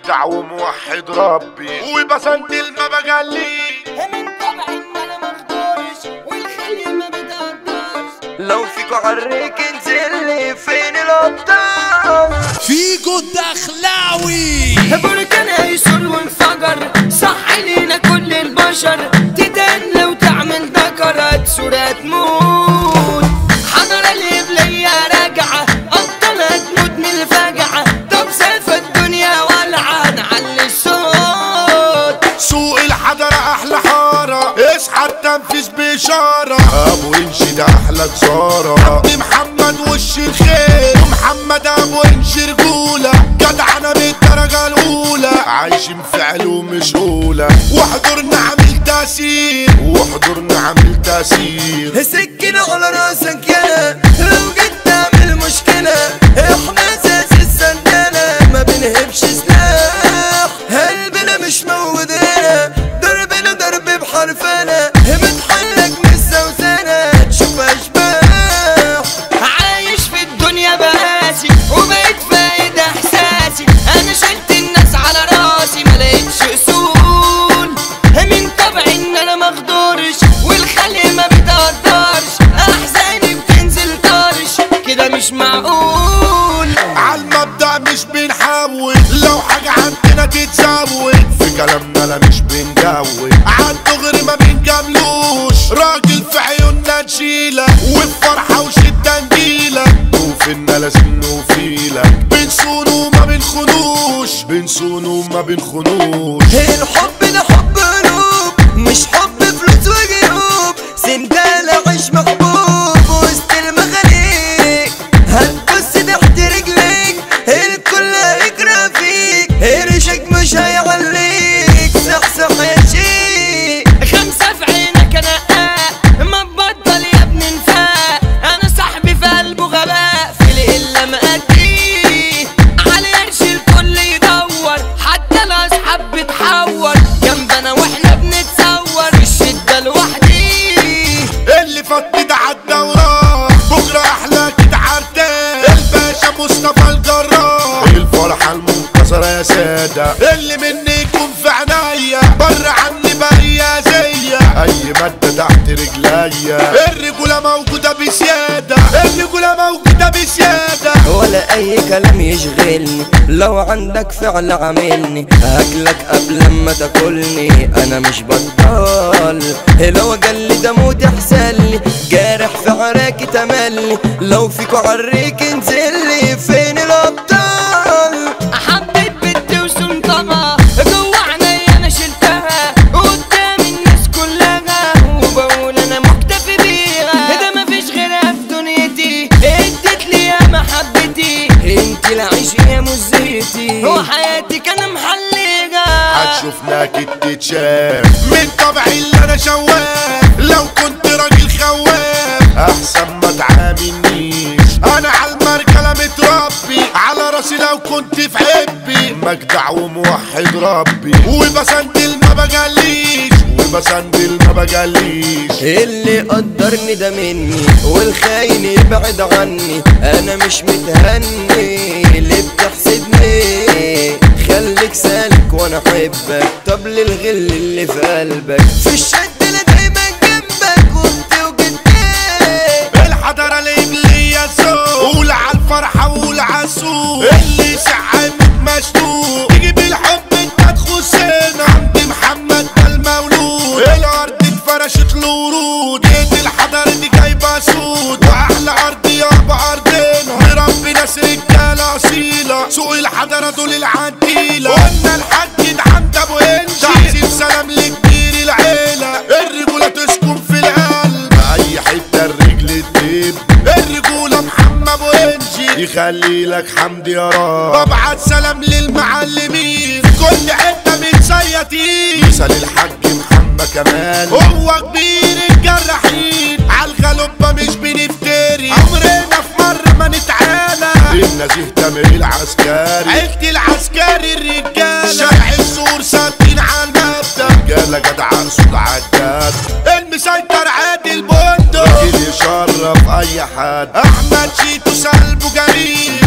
مجدع وموحد ربي وبسندل ما بجلي من طبع ان انا مقدرش والخلي ما بتقدرش لو فيكو عريك انزل لي فين الابطال فيجو الدخلاوي بركان هيسر وانفجر صح لينا كل البشر تدن لو تعمل ذكرت صورة تموت حضر الإبلية راجعة أبطالها تموت من الفجعة طب سيف الدنيا ولعة نعلي الصوت سوق الحضرة احلى حارة اصحى التنفيذ بإشارة ابو انشي ده احلى جزارة عبد محمد وش الخير ومحمد ابو انشي رجولة جدعنا بالدرجة الاولى عايشين في علوم مش اولى واحضرنا عامل تأثير واحضرنا عامل تأثير سكينة على راسك يا لو جيت تعمل مشكلة احنا اساس السندانة ما بنهبش سلاح قلبنا مش موجود هنا ضربنا ضرب بحرفنا بتحلك من السوسنة تشوف اشباح عايش في الدنيا بقاسي وبقيت فايد احساسي انا شلت الناس على راسي ما لقيتش اصول من طبعي ان انا مقدرش والخلق ما بتقدرش احزاني بتنزل طرش كده مش معقول عالمبدأ مش بنحول لو حاجة عندنا تتزود في كلامنا لا مش بنجود عالدغري ما بنجاملوش راجل في عيوننا نشيلك وفي فرحة وشدة نجيلك وفينا لازم نوفيلك بنصونه وما بنخنوش بنصونه وما بنخنوش الحب ده حب قلوب مش حب فلوس وجيوب سندالة عيش محبوب وسط المغاليق هتبص تحت رجليك الكل هيكره فيك قرشك مش هيعليك صحصح يا شيخ خمسة في عينك انا آه ما تبطل يا ابن نفاق انا صاحبي في قلبه غباء في القلة مأديه على قرش الكل يدور حتى الاصحاب بتحور جنبنا واحنا بنتصور في الشدة لوحدي اللي فات ده عدى وراه بكره احلى كده عرتان الباشا مصطفى الجراح الفرحه المنتصره يا ساده اللي مني يكون في عينيا بره عني بقى زيا اي ماده تحت رجليا الرجوله موجوده بزياده الرجوله موجوده بزياده ولا اي كلام يشغلني لو عندك فعل عاملني هاكلك قبل ما تاكلني انا مش بطال لو جلي دمه تحسلي جارح في عراكي تملي لو فيكو عريك انزلي فين الابطال حبيت بنتي وسلطانها جوا عينيا انا شلتها قدام الناس كلها وبقول انا مكتفي بيها ده مفيش غيرها في دنيتي اديت لي يا محبتي انت العيش يا مزيتي وحياتك انا محليها هتشوفنا تتشاف من طبعي اللي انا شواف لو كنت راجل خواف احسن ما تعاملنيش انا على المركلة متربي على راسي لو كنت في حبي مجدع وموحد ربي وبسندل ما بجليش وبسندل ما بجليش اللي قدرني ده مني والخاين يبعد عني انا مش متهني اللي بتحسدني خليك سالك وانا احبك طب للغل اللي في قلبك في الشد انا دايما جنبك وانت وجدتك الحضرة الإبلية سوق قول على الفرحة وقول على السوق اللي سعامك مشتوق تجيب الحب انت تخصنا عند محمد ده المولود الأرض اتفرشت له ورود ايد الحضرة دي جايبة سود وأحلى أرض يابا أرضنا مربي ناس رجالة أصيلة سوق الحضرة دول العنتيلة قلنا الحاج ده عند أبو إنجي تعزيم سلام لكبير العيلة الرجولة تسكن في القلب أي حتة الرجل تدب الرجولة محمد ابو انجي يخلي لك حمد يا رب ببعت سلام للمعلمين في كل حته متسيطين مثال الحاج محمد كمال هو كبير الجراحين عالغلبة مش بنفتري عمرنا في مرة ما نتعالى النزيه تامر العسكري عيلة العسكري الرجالة شارع السور ثابتين على المبدأ رجالة جدع صوت عداد المسيطر عادل بندق راجل يشرف اي حد احمد شيتو سلبه جميل واحدة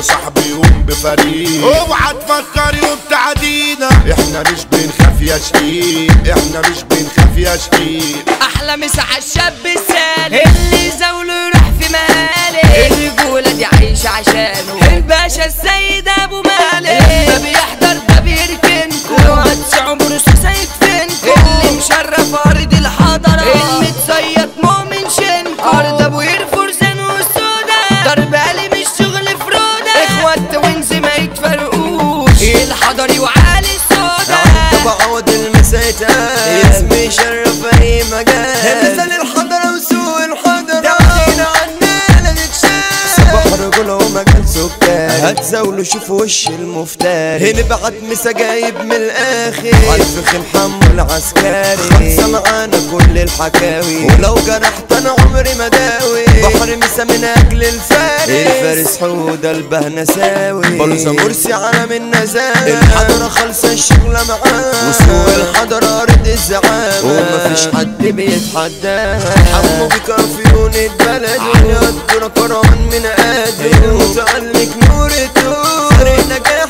كل صاحب يقوم بفريق اوعى تفكر يوم تعدينا احنا مش بنخاف يا شقيق احنا مش بنخاف يا شقيق احلى مسا الشاب السالم اللي زوله يروح في مالي الرجولة دي عايشة عشانه الباشا السيد ابو مالك لما بيحضر ده بيركنكو لو هتسعوا برصاص هيدفنكو اللي مشرف ارض الحضرة المتصيد مؤمن شنكو ارض ابو قير فرسان والسودان ضرب قلي مش شغل فرودة اخوات وينز ما يتفرقوش الحضري وعالي السودان بعود المسيتات اسمي شرف اي مجال مثل الحضرة وسوق الحضرة تعطينا عنا لا نتشاف صباح رجولة ومجال سكان هتزاولوا شوفوا وش المفتري نبعت مسا جايب من الاخر الفخ محمد العسكري خلصة معانا كل الحكاوي ولو جرحت انا عمري ما داوي بحر مسا من اجل الفارس الفارس حودة البهنة ساوي بلوزة مرسي على من نزاوي الحضرة خلصة الشغلة معاه وسوق الحضرة ارض الزعامة ومفيش حد بيتحداها حمو بكرفيون البلد يقدر كرم من قادر المتألق نور الدور فريقنا جاي